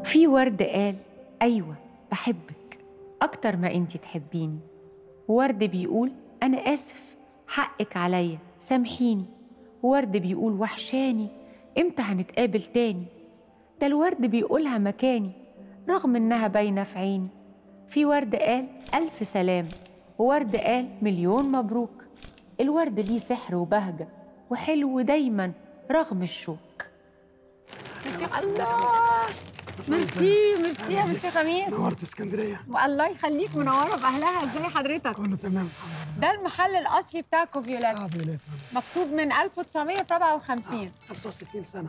في ورد قال أيوة بحبك أكتر ما أنتي تحبيني وورد بيقول أنا آسف حقك عليا سامحيني وورد بيقول وحشاني إمتى هنتقابل تاني ده الورد بيقولها مكاني رغم إنها باينة في عيني في ورد قال ألف سلام وورد قال مليون مبروك الورد ليه سحر وبهجة وحلو دايما رغم الشوك الله ميرسي ميرسي يا مسيو خميس نورت اسكندريه الله يخليك منوره باهلها ازاي حضرتك كله تمام ده المحل الاصلي بتاعكم فيولات اه فيولات مكتوب من 1957 65 سنه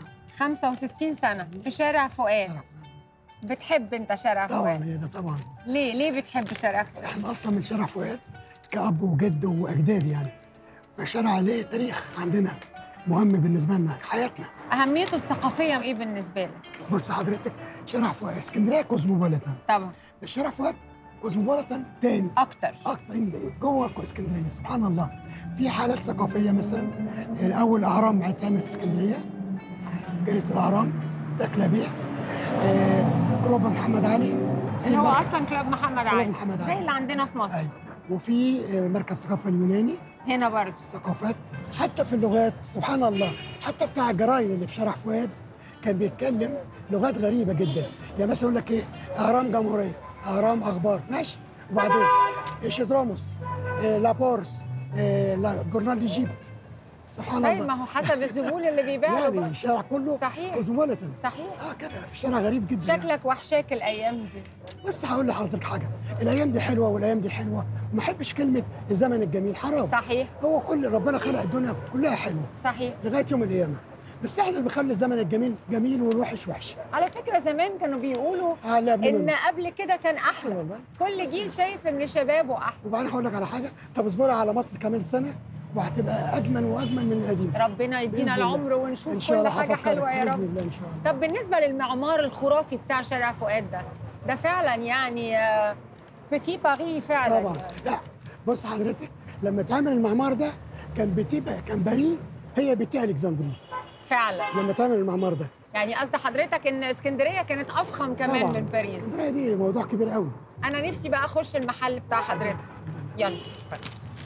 65 سنه في شارع فؤاد شرف. بتحب انت شارع طبعا فؤاد هي ده طبعا ليه ليه بتحب شارع فؤاد احنا اصلا من شارع فؤاد كاب وجد واجداد يعني فشارع ليه تاريخ عندنا مهم بالنسبه لنا حياتنا اهميته الثقافيه ايه بالنسبه لك بص حضرتك شارع فؤاد اسكندريه كوزموبوليتان طبعا الشارع فؤاد كوزموبوليتان تاني اكتر اكتر جوه اسكندريه سبحان الله في حالات ثقافيه مثلا الاول اهرام هيتعمل في اسكندريه جريده الاهرام ده كلابيه آه، كلوب محمد علي في اللي هو مركز- اصلا كلاب محمد علي محمد زي علي. اللي عندنا في مصر ايوه وفي آه، مركز الثقافه اليوناني هنا برضه ثقافات حتى في اللغات سبحان الله حتى بتاع الجرايد اللي في شارع فؤاد كان بيتكلم لغات غريبه جدا يعني مثلا يقول لك ايه اهرام جمهوريه اهرام اخبار ماشي وبعدين شيدروموس إيه لابورس إيه لا جورنال ايجيبت سبحان طيب ما الله هو حسب الزبون اللي بيبيع له يعني بقى. الشارع كله صحيح. كوزموليتان صحيح اه كده الشارع غريب جدا يعني. شكلك وحشاك الايام دي بس هقول لحضرتك حاجه الايام دي حلوه والايام دي حلوه وما احبش كلمه الزمن الجميل حرام صحيح هو كل ربنا خلق الدنيا كلها حلوه صحيح لغايه يوم القيامه بس احنا اللي بنخلي الزمن الجميل جميل والوحش وحش على فكره زمان كانوا بيقولوا على ابن ان منه. قبل كده كان احلى والله. كل جيل شايف ان شبابه احلى وبعدين هقول لك على حاجه طب اصبري على مصر كمان سنه وهتبقى اجمل واجمل من القديم ربنا يدينا بإذن الله. العمر ان ونشوف شاء كل الله حاجه هفكرك. حلوه يا بإذن رب الله ان شاء الله طب بالنسبه للمعمار الخرافي بتاع شارع فؤاد ده ده فعلا يعني آه، بتي باري فعلا طبعا لا بص حضرتك لما اتعمل المعمار ده كان بتبقى كان باريس هي بتاع الكسندريه فعلا لما اتعمل المعمار ده يعني قصد حضرتك ان اسكندريه كانت افخم كمان طبعاً. من باريس اسكندريه دي موضوع كبير قوي انا نفسي بقى اخش المحل بتاع حضرتك يلا اتفضل.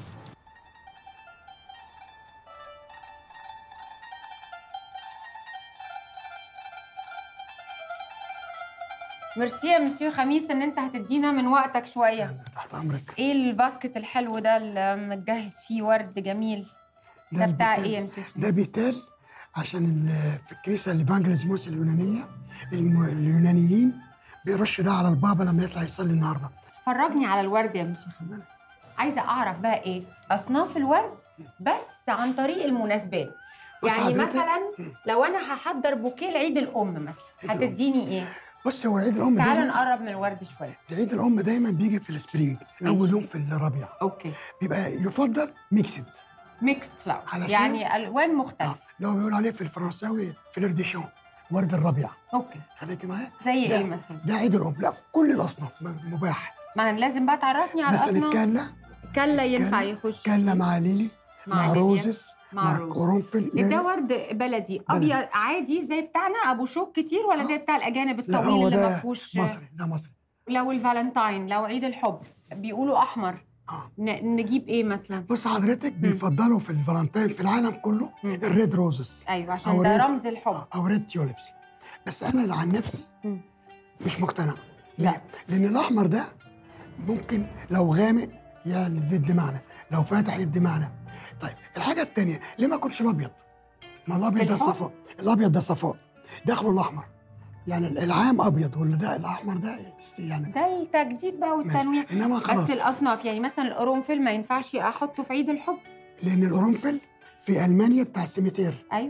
ميرسي يا مسيو خميس ان انت هتدينا من وقتك شويه تحت امرك ايه الباسكت الحلو ده اللي متجهز فيه ورد جميل ده بتاع البيتال. ايه يا مسيو ده خميس بيتال عشان ال- في الكنيسه الإيفانجيليزموس اليونانيه الم- اليونانيين بيرشوا ده على البابا لما يطلع يصلي النهارده فرجني على الورد يا مسيو خميس عايزه اعرف بقى ايه اصناف الورد بس عن طريق المناسبات بص يعني حضرتك- مثلا لو انا هحضر بوكيه لعيد الام مثلا عيد الأم. هتديني ايه بص هو عيد بس الام تعالى دايما نقرب من الورد شويه عيد الام دايما بيجي في السبرينج ماشي. اول يوم في الربيع اوكي بيبقى يفضل ميكسد ميكست فلاورز علشان- يعني الوان اه مختلفه اللي هو بيقول عليه في الفرنساوي فلير دي شون ورد الربيع اوكي خليكي معايا زي ده- ايه مثلا ده عيد الام لا كل الاصناف م- مباح ما لازم بقى تعرفني على مثلا الاصناف الكله كلا ينفع كلا- يخش كله فيه. مع ليلي مع مع, ليليا، روزس مع مع روز. قرنفل ده ورد بلدي ابيض عادي زي بتاعنا ابو شوك كتير ولا زي بتاع الاجانب لا الطويل هو اللي ما ده فيهوش مصري ده مصري لو الفالنتاين لو عيد الحب بيقولوا احمر اه ن- نجيب ايه مثلا بص حضرتك بيفضلوا في الفالنتين في العالم كله مم. الريد روزز ايوه أو عشان ده ريد- رمز الحب او ريد تيوليبس بس انا عن نفسي مم. مش مقتنع لا. ليه؟ لان الاحمر ده ممكن لو غامق يعني ضد معنى لو فاتح يدي معنى طيب الحاجه الثانيه ليه ما اكلش الابيض ما الابيض ده الحب؟ صفاء الابيض ده صفاء داخله الاحمر يعني العام ابيض ولا ده الاحمر ده يعني ده التجديد بقى والتنويع ماشي. انما خلاص بس الاصناف يعني مثلا القرنفل ما ينفعش احطه في عيد الحب لان القرنفل في المانيا بتاع السيميتير ايوه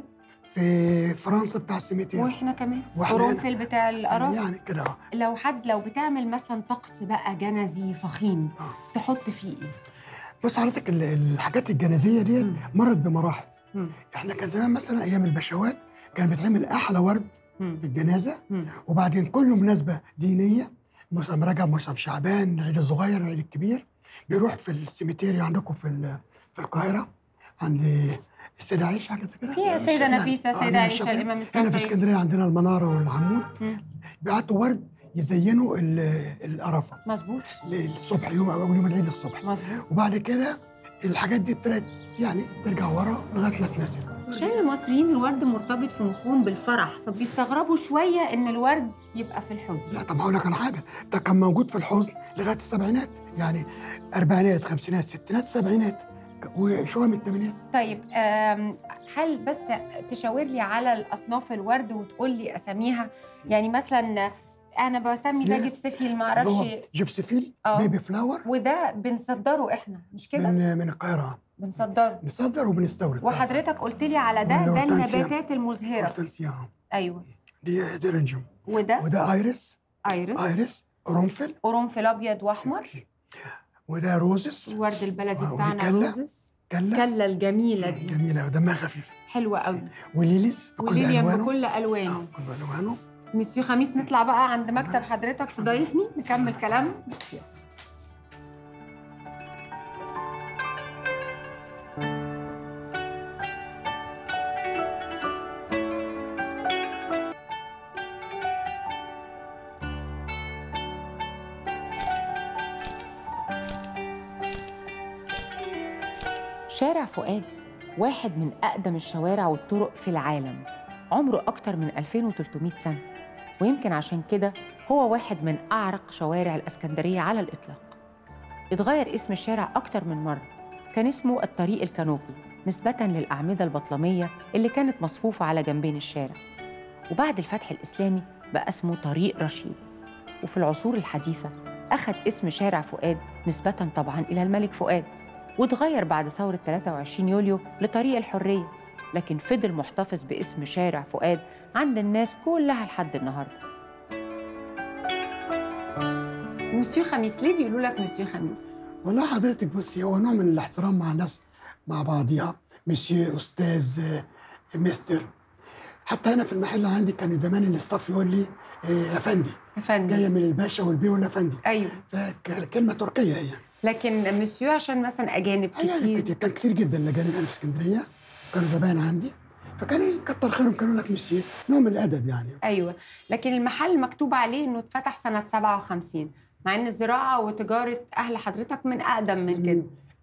في فرنسا بتاع السيميتير واحنا كمان وإحنا هنا. قرنفل بتاع القرف يعني كده اه لو حد لو بتعمل مثلا طقس بقى جنزي فخيم آه. تحط فيه ايه بص حضرتك ال- الحاجات الجنازيه ديت مم. مرت بمراحل مم. احنا كان زمان مثلا ايام البشوات كان بيتعمل احلى ورد مم. في الجنازه مم. وبعدين كل مناسبه دينيه موسم رجب موسم شعبان العيد الصغير العيد الكبير بيروح في السيميتيري عندكم في ال- في القاهره عند السيدة عائشة حاجة زي كده فيها سيدة يعني- نفيسة آه، سيدة من عائشة الشافعي. الإمام هنا في الشافعي اسكندرية عندنا المنارة والعمود مم. بيعطوا ورد يزينوا ال- القرفة مظبوط للصبح يوم أو يوم العيد الصبح مظبوط وبعد كده الحاجات دي ابتدت يعني ترجع ورا لغاية ما اتنست عشان المصريين الورد مرتبط في مخهم بالفرح فبيستغربوا شوية إن الورد يبقى في الحزن لا طب هقول لك على حاجة ده كان موجود في الحزن لغاية السبعينات يعني أربعينات خمسينات ستينات سبعينات وشوية من الثمانينات طيب آم، هل بس تشاور لي على الأصناف الورد وتقول لي أساميها يعني مثلا أنا بسمي ده لا. جبسفيل اللي معرفش هو جيبسيفيل آه. بيبي فلاور وده بنصدره إحنا مش كده؟ من من القاهرة بنصدره بنصدر وبنستورد وحضرتك قلت لي على ده ده والهورتنسيا. النباتات المزهرة هورتنسيا أيوه دي دي رنجم وده وده ايرس ايرس ايرس قرنفل قرنفل ابيض واحمر وده روزس الورد البلدي ودي بتاعنا كلة. روزس كلا كلا الجميله دي جميلة ودمها خفيف حلوه قوي وليليز بكل وليليان ألوانه بكل آه، الوانه كل ألوانه مسيو خميس نطلع بقى عند مكتب حضرتك تضيفني نكمل كلامنا ميرسي شارع فؤاد واحد من أقدم الشوارع والطرق في العالم عمره أكتر من 2300 سنة ويمكن عشان كده هو واحد من أعرق شوارع الإسكندرية على الإطلاق اتغير اسم الشارع أكتر من مرة كان اسمه الطريق الكانوبي نسبة للأعمدة البطلمية اللي كانت مصفوفة على جنبين الشارع وبعد الفتح الإسلامي بقى اسمه طريق رشيد وفي العصور الحديثة أخذ اسم شارع فؤاد نسبة طبعا إلى الملك فؤاد واتغير بعد ثورة 23 يوليو لطريق الحرية لكن فضل محتفظ باسم شارع فؤاد عند الناس كلها لحد النهارده مسيو خميس ليه بيقولوا لك مسيو خميس والله حضرتك بصي هو نوع من الاحترام مع الناس مع بعضيها مسيو استاذ آه، مستر حتى هنا في المحل عندي كان زمان الاستاف يقول لي آه، افندي يا فندم جايه من الباشا والبي والافندي ايوه فكلمه تركيه هي لكن مسيو عشان مثلا اجانب أجانب كتير كتير كان كتير جدا الاجانب هنا في اسكندريه كانوا زباين عندي فكان كتر خيرهم كانوا يقول لك مسيو نوع من الادب يعني ايوه لكن المحل مكتوب عليه انه اتفتح سنه 57 مع ان الزراعه وتجاره اهل حضرتك من اقدم من كده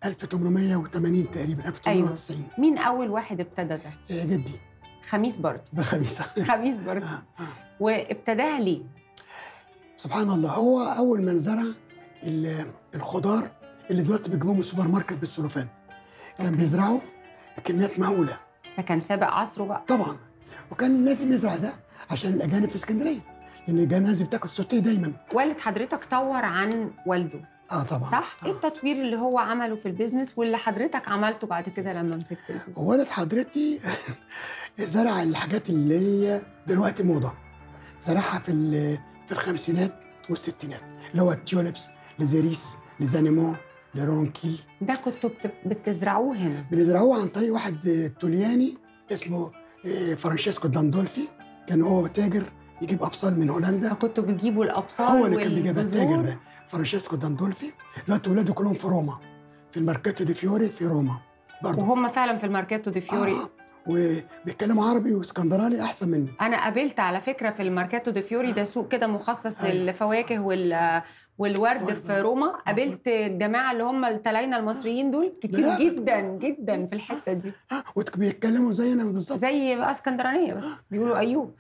1880 تقريبا 1890 مين اول واحد ابتدى ده آه، جدي خميس برضه ده خميسه خميس برضه آه، آه. وابتداها ليه سبحان الله هو اول من زرع ال- الخضار اللي دلوقتي بيجيبوه من السوبر ماركت بالسلوفان كان أوكي. بيزرعه بكميات مهوله ده كان سابق عصره بقى طبعا وكان لازم يزرع ده عشان الاجانب في اسكندريه لان الاجانب لازم تاكل سوتيه دايما والد حضرتك طور عن والده اه طبعا صح آه. ايه التطوير اللي هو عمله في البيزنس واللي حضرتك عملته بعد كده لما مسكت البيزنس وولد حضرتي زرع الحاجات اللي هي دلوقتي موضه زرعها في ال- في الخمسينات والستينات اللي هو التيوليبس لزيريس لزانيمون لرونكيل ده كنتوا بت- بتزرعوه هنا بنزرعوه عن طريق واحد آه، تولياني اسمه آه، فرانشيسكو داندولفي كان هو تاجر يجيب ابصال من هولندا فكنتوا بتجيبوا الابصار هو اللي كان بيجيب التاجر والبذور ده فرانشيسكو داندولفي دلوقتي ولاده كلهم في روما في الماركاتو دي فيوري في روما برضه وهم فعلا في الماركاتو دي فيوري آه. وبيتكلموا عربي واسكندراني احسن مني انا قابلت على فكره في الماركاتو دي فيوري ده سوق كده مخصص أيوة. للفواكه وال والورد ورد. في روما قابلت الجماعه اللي هم التلاينه المصريين دول كتير لا. جدا جدا في الحته دي آه. وبيتكلموا زينا بالظبط زي بقى اسكندرانيه بس بيقولوا ايوب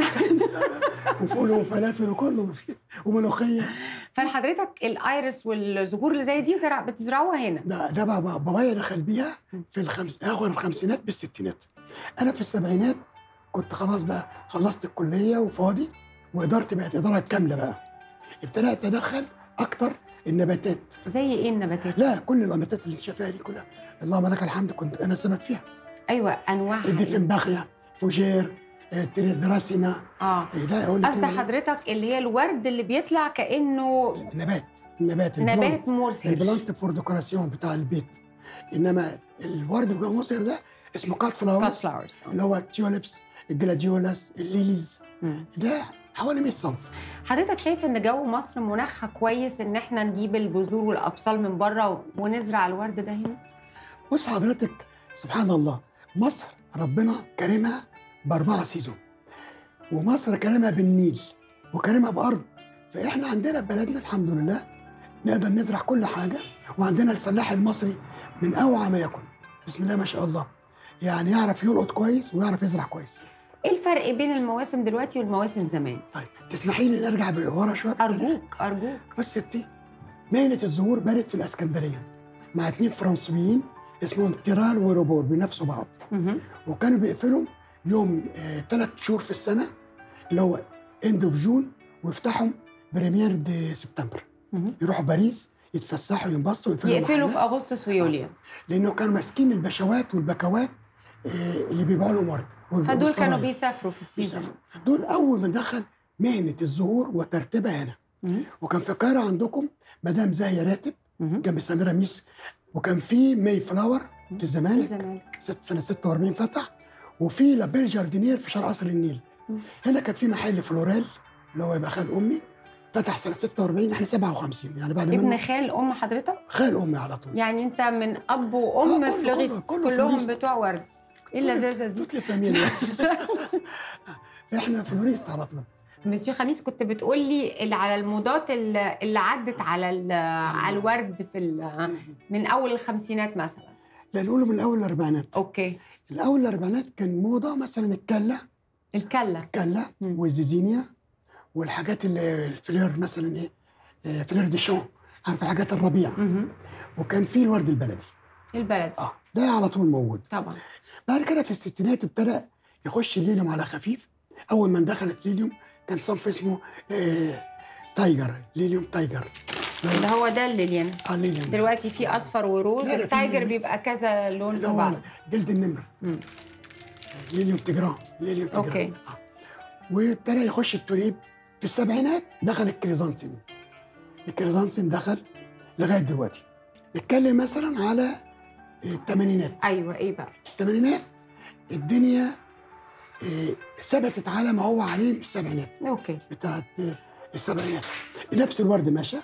وفول وفلافل وكله وملوخيه فلحضرتك الايرس والزهور اللي زي دي زرع بتزرعوها هنا ده ده بقى بقى- بابايا دخل بيها في الخمس اخر الخمسينات بالستينات انا في السبعينات كنت خلاص بقى خلصت الكليه وفاضي وادارتي بقت اداره كامله بقى ابتدات اتدخل اكتر النباتات زي ايه النباتات لا كل النباتات اللي انت شايفاها دي كلها اللهم لك الحمد كنت انا السبب فيها ايوه انواعها إيه؟ الديفنباخيا فوجير آه، تيريس دراسينا اه إيه ده اقول لك قصد إيه؟ حضرتك اللي هي الورد اللي بيطلع كانه نبات النبات نبات البلانت. مزهر البلانت فور ديكوراسيون بتاع البيت انما الورد اللي هو مصر ده اسمه كات كات فلاورز فلاورز اللي هو التيوليبس الجلاديولاس الليليز ده حوالي 100 صنف حضرتك شايف ان جو مصر مناخها كويس ان احنا نجيب البذور والابصال من بره ونزرع الورد ده هنا بص حضرتك سبحان الله مصر ربنا كرمها باربعه سيزون ومصر كرمها بالنيل وكرمها بارض فاحنا عندنا في بلدنا الحمد لله نقدر نزرع كل حاجه وعندنا الفلاح المصري من اوعى ما يكن بسم الله ما شاء الله يعني يعرف يلقط كويس ويعرف يزرع كويس ايه الفرق بين المواسم دلوقتي والمواسم زمان طيب تسمحي لي نرجع ورا شويه في التاريخ؟ ارجوك ارجوك بص ستي مهنه الزهور بدات في الاسكندريه مع اتنين فرنسيين اسمهم تيرال وروبور بينافسوا بعض مهم. وكانوا بيقفلوا يوم ثلاث شهور في السنه اللي هو اند اوف جون ويفتحوا بريمير دي سبتمبر مهم. يروحوا باريس يتفسحوا ينبسطوا يقفلوا يقفلوا في المحلات. اغسطس ويوليو لانه كانوا ماسكين البشوات والبكوات آه، اللي بيبيعوا لهم ورد فدول كانوا والصنايع. بيسافروا في السيزون بيسافروا. دول اول ما دخل مهنه الزهور وترتيبها هنا مهم. وكان في القاهره عندكم مدام زاهيه راتب مهم. جنب سميره ميس وكان في ماي فلاور في في الزمالك الزمالك ست سنه 46 فتح وفي لابيل جاردينير في شارع قصر النيل مم. هنا كان في محل فلورال اللي هو يبقى خال امي فتح سنه 46 احنا 57 يعني بعد ابن منه خال ام حضرتك خال امي على طول يعني انت من اب وام آه، كله- فلوريست كله- كله كلهم فلوريست. بتوع ورد ايه اللذاذه دي توت لي فاميليا احنا فلوريست على طول مسيو خميس كنت بتقول لي اللي على الموضات اللي اللي عدت على ال- على الورد في ال- من اول الخمسينات مثلا لا نقوله من اول الاربعينات اوكي الاول الاربعينات كان موضه مثلا الكله الكله كله مم. والزيزينيا والحاجات اللي الفلير مثلا ايه آه، فلير دي شون عارف حاجات الربيع مهم. وكان في الورد البلدي البلد اه ده على طول موجود طبعا بعد كده في الستينات ابتدى يخش الليليوم على خفيف اول ما دخلت ليليوم كان صنف اسمه آه تايجر ليليوم تايجر اللي هو ده الليليان اه ليليوم دلوقتي في اصفر وروز لا، لا، في التايجر ليليان. بيبقى كذا لون اللي في هو بعض جلد النمر مم. ليليوم تجران ليليوم تجران أوكي. آه. وابتدى يخش التوليب في السبعينات دخل الكريزانسيم الكريزانسيم دخل لغايه دلوقتي نتكلم مثلا على الثمانينات ايوه ايه بقى الثمانينات الدنيا آه، ثبتت على ما هو عليه في السبعينات اوكي بتاعت آه، السبعينات نفس الورد ماشى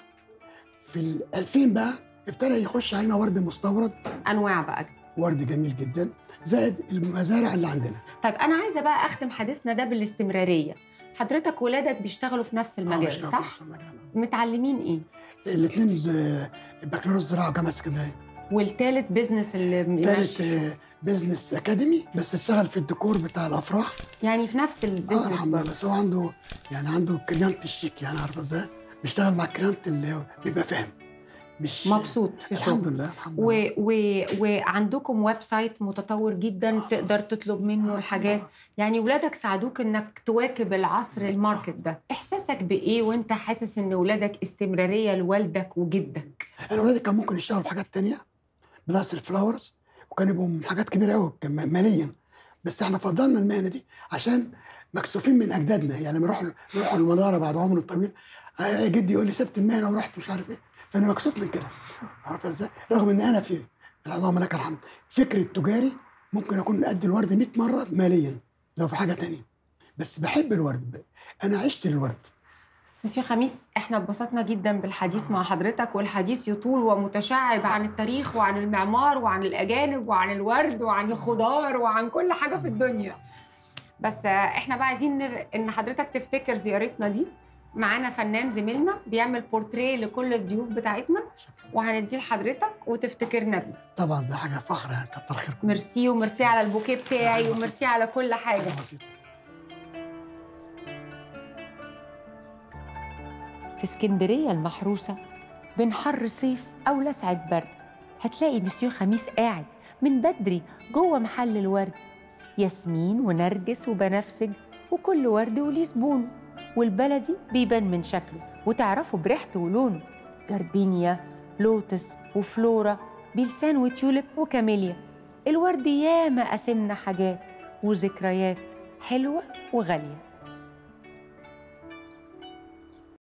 في ال 2000 بقى ابتدى يخش علينا ورد مستورد انواع بقى ورد جميل جدا زائد المزارع اللي عندنا طيب انا عايزه بقى اختم حديثنا ده بالاستمراريه حضرتك ولادك بيشتغلوا في نفس المجال صح متعلمين ايه الاثنين بكالوريوس زراعه جامعه اسكندريه والتالت بيزنس اللي ثالث بيمشي الشغل. بزنس اكاديمي بس اشتغل في الديكور بتاع الافراح يعني في نفس اه البيزنس الحمد لله برضه بس هو عنده يعني عنده كريانت الشيك يعني عارفه ازاي بيشتغل مع الكريانت اللي هو بيبقى فاهم مش مبسوط في الحمد شغله لله الحمد و... لله و... وعندكم ويب سايت متطور جدا تقدر تطلب منه الحاجات يعني ولادك ساعدوك انك تواكب العصر الماركت ده احساسك بايه وانت حاسس ان ولادك استمراريه لوالدك وجدك انا اولادي كان ممكن يشتغلوا في حاجات تانية بلاس الفلاورز وكان يبقوا حاجات كبيره قوي ماليا بس احنا فضلنا المهنه دي عشان مكسوفين من اجدادنا يعني لما يروحوا يروحوا المناره بعد عمر طويل آه، جدي يقول لي سبت المهنه ورحت مش عارف ايه فانا مكسوف من كده عارفه ازاي رغم ان انا في اللهم لك الحمد فكر التجاري ممكن اكون قد الورد 100 مره ماليا لو في حاجه تانية بس بحب الورد انا عشت الورد مسيو خميس احنا اتبسطنا جدا بالحديث مع حضرتك والحديث يطول ومتشعب عن التاريخ وعن المعمار وعن الاجانب وعن الورد وعن الخضار وعن كل حاجه في الدنيا بس آه، احنا بقى عايزين نر- ان حضرتك تفتكر زيارتنا دي معانا فنان زميلنا بيعمل بورتريه لكل الضيوف بتاعتنا وهنديه لحضرتك وتفتكرنا بيه طبعا ده حاجه فخر يعني كتر خيركم ميرسي وميرسي على البوكيه بتاعي وميرسي على كل حاجه حاجة بسيطة. في اسكندرية المحروسة بين حر صيف أو لسعة برد هتلاقي مسيو خميس قاعد من بدري جوه محل الورد ياسمين ونرجس وبنفسج وكل ورد وليه زبونه والبلدي بيبان من شكله وتعرفه بريحته ولونه جاردينيا لوتس وفلورا بلسان وتيوليب وكاميليا الورد ياما قاسمنا حاجات وذكريات حلوة وغالية